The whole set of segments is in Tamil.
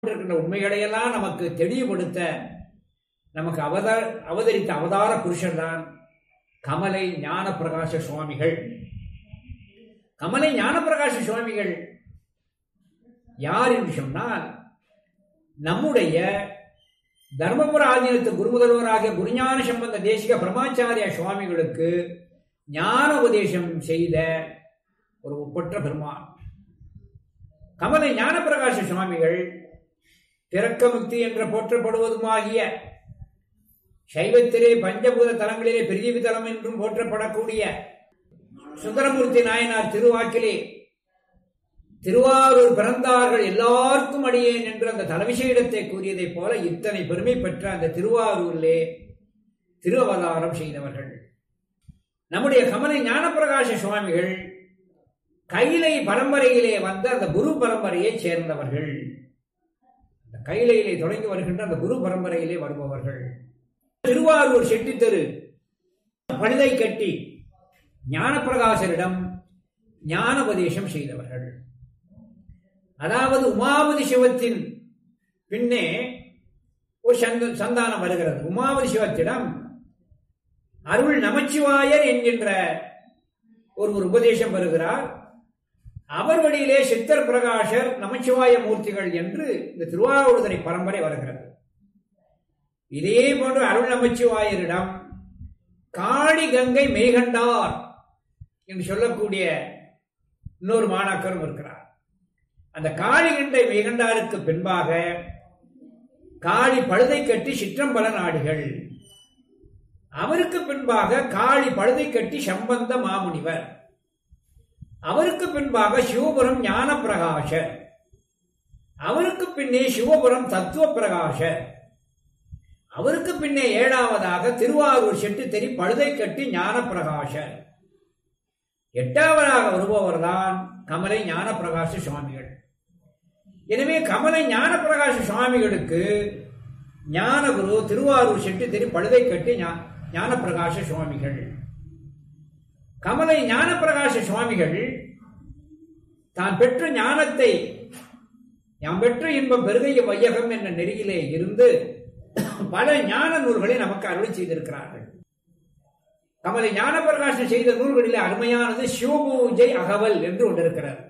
இருக்கின்ற உண்மைகளையெல்லாம் நமக்கு தெளிவுபடுத்த நமக்கு அவதார அவதரித்த அவதார புருஷர் தான் கமலை ஞான பிரகாச சுவாமிகள் கமலை ஞான பிரகாச சுவாமிகள் யார் என்று சொன்னால் நம்முடைய தர்மபுர ஆதீனத்து குருமுதல்வராகிய குருஞான சம்பந்த தேசிக பிரமாச்சாரிய சுவாமிகளுக்கு ஞான உபதேசம் செய்த ஒரு ஒப்பற்ற பெருமான் கமலை ஞானப்பிரகாச சுவாமிகள் திறக்கமுக்தி என்று போற்றப்படுவதுமாகிய சைவத்திலே பஞ்சபூத தலங்களிலே பிரிதிவி தலம் என்றும் போற்றப்படக்கூடிய சுந்தரமூர்த்தி நாயனார் திருவாக்கிலே திருவாரூர் பிறந்தார்கள் எல்லாருக்கும் அடியேன் என்று அந்த தலைவிசையிடத்தை கூறியதைப் போல இத்தனை பெருமை பெற்ற அந்த திருவாரூரிலே திரு அவதாரம் செய்தவர்கள் நம்முடைய கமலை ஞானப்பிரகாச சுவாமிகள் கைலை பரம்பரையிலே வந்த அந்த குரு பரம்பரையைச் சேர்ந்தவர்கள் அந்த கைலையிலே தொடங்கி வருகின்ற அந்த குரு பரம்பரையிலே வருபவர்கள் திருவாரூர் செட்டி தெரு பழுதை கட்டி ஞானப்பிரகாசரிடம் ஞானோபதேசம் செய்தவர்கள் அதாவது உமாவதி சிவத்தின் பின்னே ஒரு சந்த சந்தானம் வருகிறது உமாவதி சிவத்திடம் அருள் நமச்சிவாயர் என்கின்ற ஒரு ஒரு உபதேசம் வருகிறார் அவர் வழியிலே சித்தர் பிரகாஷர் நமச்சிவாய மூர்த்திகள் என்று இந்த திருவாரூர்தனை பரம்பரை வருகிறது இதே போன்று அருள் நமச்சிவாயரிடம் காளி கங்கை மெய்கண்டார் என்று சொல்லக்கூடிய இன்னொரு மாணாக்கரும் இருக்கிறார் அந்த காளி கண்டை மெய்கண்டாருக்கு பின்பாக காளி பழுதை கட்டி சிற்றம்பல நாடுகள் அவருக்கு பின்பாக காளி பழுதை கட்டி சம்பந்த மாமுனிவர் அவருக்கு பின்பாக சிவபுரம் ஞான பிரகாஷர் அவருக்கு பின்னே சிவபுரம் தத்துவ பிரகாஷர் அவருக்கு பின்னே ஏழாவதாக திருவாரூர் செட்டு தெரி பழுதை கட்டி ஞான பிரகாஷர் எட்டாவதாக வருபவர்தான் கமலை ஞான பிரகாச சுவாமிகள் எனவே கமலை ஞான பிரகாச சுவாமிகளுக்கு ஞானகுரு திருவாரூர் செட்டு தெரி பழுதை கட்டி ஞான பிரகாச சுவாமிகள் கமலை ஞானப்பிரகாச சுவாமிகள் தான் பெற்ற ஞானத்தை யாம் பெற்ற இன்பம் பெருகைய வையகம் என்ற நெறியிலே இருந்து பல ஞான நூல்களை நமக்கு அருளி செய்திருக்கிறார்கள் கமலை ஞானப்பிரகாசம் செய்த நூல்களிலே அருமையானது சிவபூஜை அகவல் என்று ஒன்று இருக்கிறது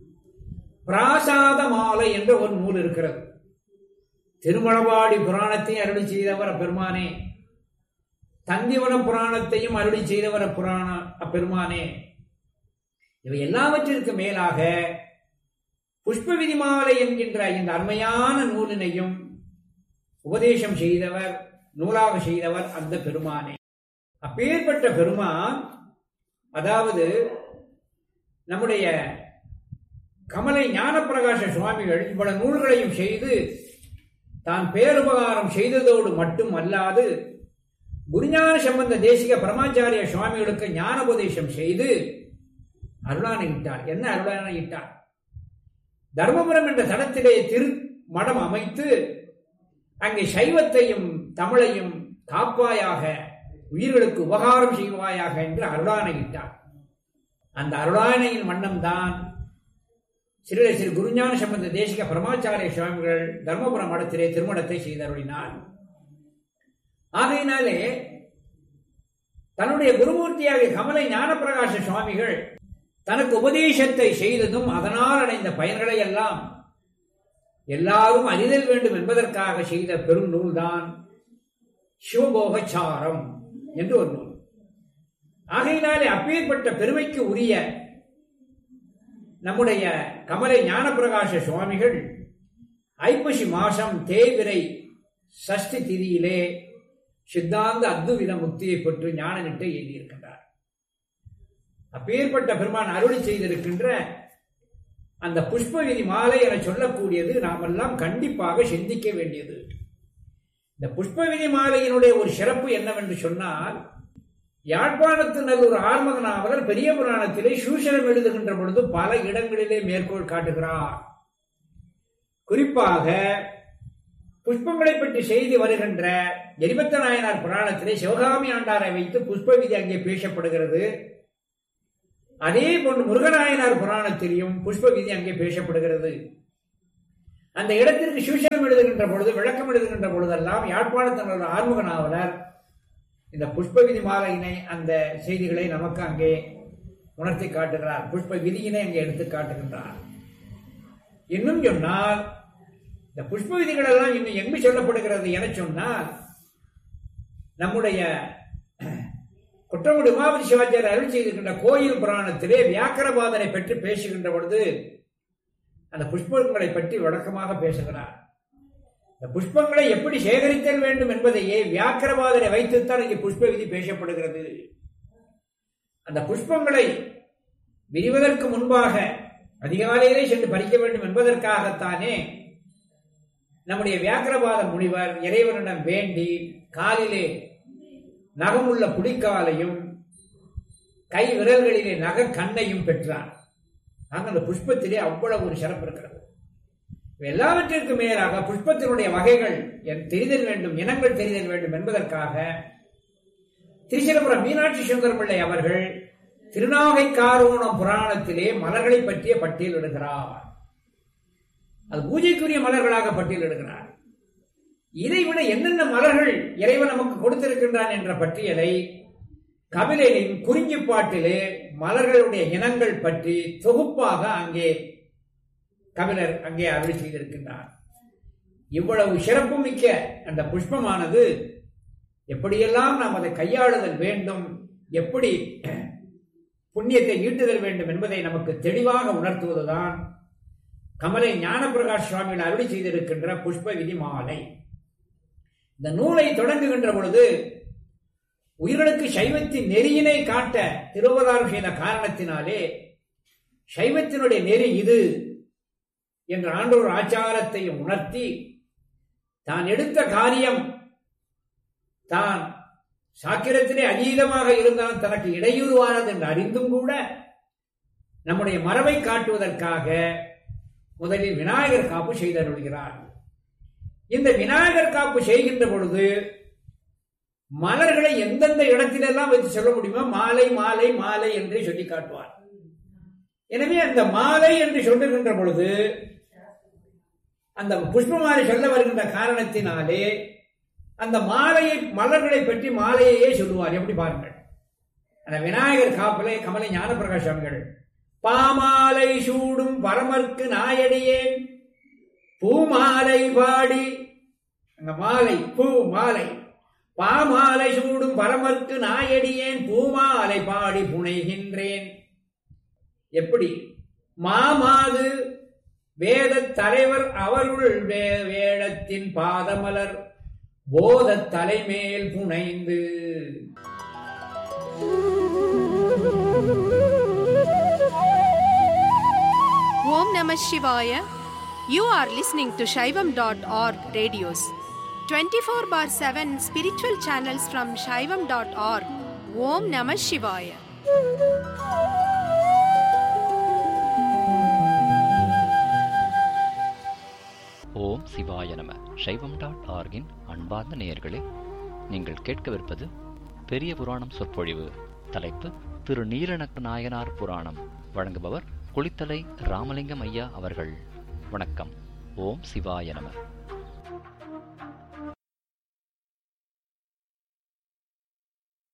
பிராசாத மாலை என்ற ஒரு நூல் இருக்கிறது திருமணவாடி புராணத்தை அருளி செய்தவர் பெருமானே தந்திவன புராணத்தையும் அருளி செய்தவர புராண அப்பெருமானே இவை எல்லாவற்றிற்கு மேலாக புஷ்ப விதிமாலை என்கின்ற இந்த அருமையான நூலினையும் உபதேசம் செய்தவர் நூலாக செய்தவர் அந்த பெருமானே அப்பேற்பட்ட பெருமான் அதாவது நம்முடைய கமலை ஞானப்பிரகாச சுவாமிகள் இவ்வளவு நூல்களையும் செய்து தான் பேருபகாரம் செய்ததோடு மட்டும் அல்லாது குருஞான சம்பந்த தேசிக பரமாச்சாரிய சுவாமிகளுக்கு ஞானோபதேசம் செய்து அருளானையிட்டார் என்ன அருளானையிட்டார் தர்மபுரம் என்ற தளத்திலே திரு மடம் அமைத்து அங்கே சைவத்தையும் தமிழையும் காப்பாயாக உயிர்களுக்கு உபகாரம் செய்வாயாக என்று அருளானையிட்டார் அந்த அருளானையின் வண்ணம்தான் ஸ்ரீ ஸ்ரீ குருஞான சம்பந்த தேசிக பரமாச்சாரிய சுவாமிகள் தர்மபுரம் மடத்திலே திருமணத்தை செய்தருளினார் ஆகையினாலே தன்னுடைய குருமூர்த்தியாகிய கமலை ஞானப்பிரகாச சுவாமிகள் தனக்கு உபதேசத்தை செய்ததும் அதனால் அடைந்த பயன்களை எல்லாம் எல்லாரும் அறிதல் வேண்டும் என்பதற்காக செய்த பெரும் நூல்தான் சிவபோகச்சாரம் என்று ஒரு நூல் ஆகையினாலே அப்பேற்பட்ட பெருமைக்கு உரிய நம்முடைய கமலை ஞானப்பிரகாச சுவாமிகள் ஐப்பசி மாசம் தேவிரை சஷ்டி திதியிலே சித்தாந்த அத்துவித முக்தியை பெற்று ஞான நிட்டை எழுதியிருக்கின்றார் அப்பேற்பட்ட பெருமான் அருளி செய்திருக்கின்ற அந்த புஷ்ப விதி மாலை என சொல்லக்கூடியது நாமெல்லாம் கண்டிப்பாக சிந்திக்க வேண்டியது இந்த புஷ்ப விதி மாலையினுடைய ஒரு சிறப்பு என்னவென்று சொன்னால் யாழ்ப்பாணத்து நல்லூர் ஆர்மக நாவலர் பெரிய புராணத்திலே சூசனம் எழுதுகின்ற பொழுது பல இடங்களிலே மேற்கோள் காட்டுகிறார் குறிப்பாக புஷ்பங்களை பற்றி செய்தி வருகின்ற எரிபத்த நாயனார் புராணத்திலே சிவகாமி ஆண்டாரை வைத்து புஷ்ப விதி அங்கே பேசப்படுகிறது அதே போன்று முருகநாயனார் புராணத்திலையும் புஷ்ப விதி அங்கே பேசப்படுகிறது அந்த இடத்திற்கு சூஷனம் எழுதுகின்ற பொழுது விளக்கம் எழுதுகின்ற பொழுதெல்லாம் யாழ்ப்பாணத்தில் உள்ள ஆறுமுக நாவலர் இந்த புஷ்ப விதி மாலையினை அந்த செய்திகளை நமக்கு அங்கே உணர்த்தி காட்டுகிறார் புஷ்ப விதியினை அங்கே எடுத்து காட்டுகின்றார் இன்னும் சொன்னால் இந்த புஷ்ப விதிகள் எல்லாம் இன்னும் எங்கு சொல்லப்படுகிறது என சொன்னால் நம்முடைய குற்றமுடி உமாபதி சிவாச்சாரியர் அருள் செய்திருக்கின்ற கோயில் புராணத்திலே வியாக்கரபாதனை பற்றி பேசுகின்ற பொழுது அந்த புஷ்பங்களை பற்றி வழக்கமாக பேசுகிறார் இந்த புஷ்பங்களை எப்படி சேகரித்தல் வேண்டும் என்பதையே வியாக்கரவாதனை வைத்துத்தான் இங்கே புஷ்ப விதி பேசப்படுகிறது அந்த புஷ்பங்களை விரிவதற்கு முன்பாக அதிகாலையிலே சென்று பறிக்க வேண்டும் என்பதற்காகத்தானே நம்முடைய வியாக்கரவாத முனிவர் இறைவனிடம் வேண்டி காலிலே நகமுள்ள புடிக்காலையும் கை விரல்களிலே நக கண்ணையும் பெற்றார் ஆக அந்த புஷ்பத்திலே அவ்வளவு ஒரு சிறப்பு இருக்கிறது எல்லாவற்றிற்கு மேலாக புஷ்பத்தினுடைய வகைகள் என் தெரிதல் வேண்டும் இனங்கள் தெரிதல் வேண்டும் என்பதற்காக திருச்சிரபுரம் மீனாட்சி சுந்தரம் பிள்ளை அவர்கள் திருநாகை காரோணம் புராணத்திலே மலர்களை பற்றிய பட்டியலிடுகிறார் அது பூஜைக்குரிய மலர்களாக பட்டியலிடுகிறார் இதை விட என்னென்ன மலர்கள் இறைவன் நமக்கு கொடுத்திருக்கின்றான் என்ற பட்டியலை கபிலையின் குறிஞ்சிப்பாட்டிலே மலர்களுடைய இனங்கள் பற்றி தொகுப்பாக அங்கே கபிலர் அங்கே அருள் செய்திருக்கின்றார் இவ்வளவு சிறப்பு மிக்க அந்த புஷ்பமானது எப்படியெல்லாம் நாம் அதை கையாளுதல் வேண்டும் எப்படி புண்ணியத்தை ஈட்டுதல் வேண்டும் என்பதை நமக்கு தெளிவாக உணர்த்துவதுதான் கமலை ஞானபிரகாஷ் சுவாமிகள் அருளி செய்திருக்கின்ற புஷ்ப விதி மாலை இந்த நூலை தொடங்குகின்ற பொழுது உயிர்களுக்கு சைவத்தின் நெறியினை காட்ட திருவதாரம் செய்த காரணத்தினாலே சைவத்தினுடைய நெறி இது என்ற ஆண்டோர் ஆச்சாரத்தை உணர்த்தி தான் எடுத்த காரியம் தான் சாக்கிரத்திலே அதீதமாக இருந்தால் தனக்கு இடையூறுவானது என்று அறிந்தும் கூட நம்முடைய மரபை காட்டுவதற்காக முதலில் விநாயகர் காப்பு செய்தருள்கிறார் இந்த விநாயகர் காப்பு செய்கின்ற பொழுது மலர்களை எந்தெந்த இடத்திலெல்லாம் வைத்து சொல்ல முடியுமோ மாலை மாலை மாலை என்று சொல்லி காட்டுவார் எனவே அந்த மாலை என்று சொல்லுகின்ற பொழுது அந்த புஷ்பமாலை சொல்ல வருகின்ற காரணத்தினாலே அந்த மாலையை மலர்களை பற்றி மாலையையே சொல்லுவார் எப்படி பாருங்கள் அந்த விநாயகர் காப்பிலே கமலை ஞானபிரகாஷ் சுவாமிகள் பாமாலை சூடும் பரமர்க்கு நாயடியேன் பூமாலை பாடி அந்த மாலை பூ மாலை பாமாலை சூடும் பரமர்க்கு நாயடியேன் பூமாலை பாடி புனைகின்றேன் எப்படி மாமாது வேத தலைவர் அவருள் வே- வேடத்தின் பாதமலர் போத தலைமேல் புனைந்து Om Namah Shivaya. You are listening to Shaivam.org radios. 24 bar 7 spiritual channels from Shaivam.org. Om Namah Shivaya. ஓம் சிவாய நம சைவம் டாட் ஆர்கின் அன்பார்ந்த நேயர்களே நீங்கள் கேட்கவிருப்பது பெரிய புராணம் சொற்பொழிவு தலைப்பு திரு நீலநக்க நாயனார் புராணம் வழங்குபவர் குளித்தலை ராமலிங்கம் ஐயா அவர்கள் வணக்கம் ஓம் சிவாய நம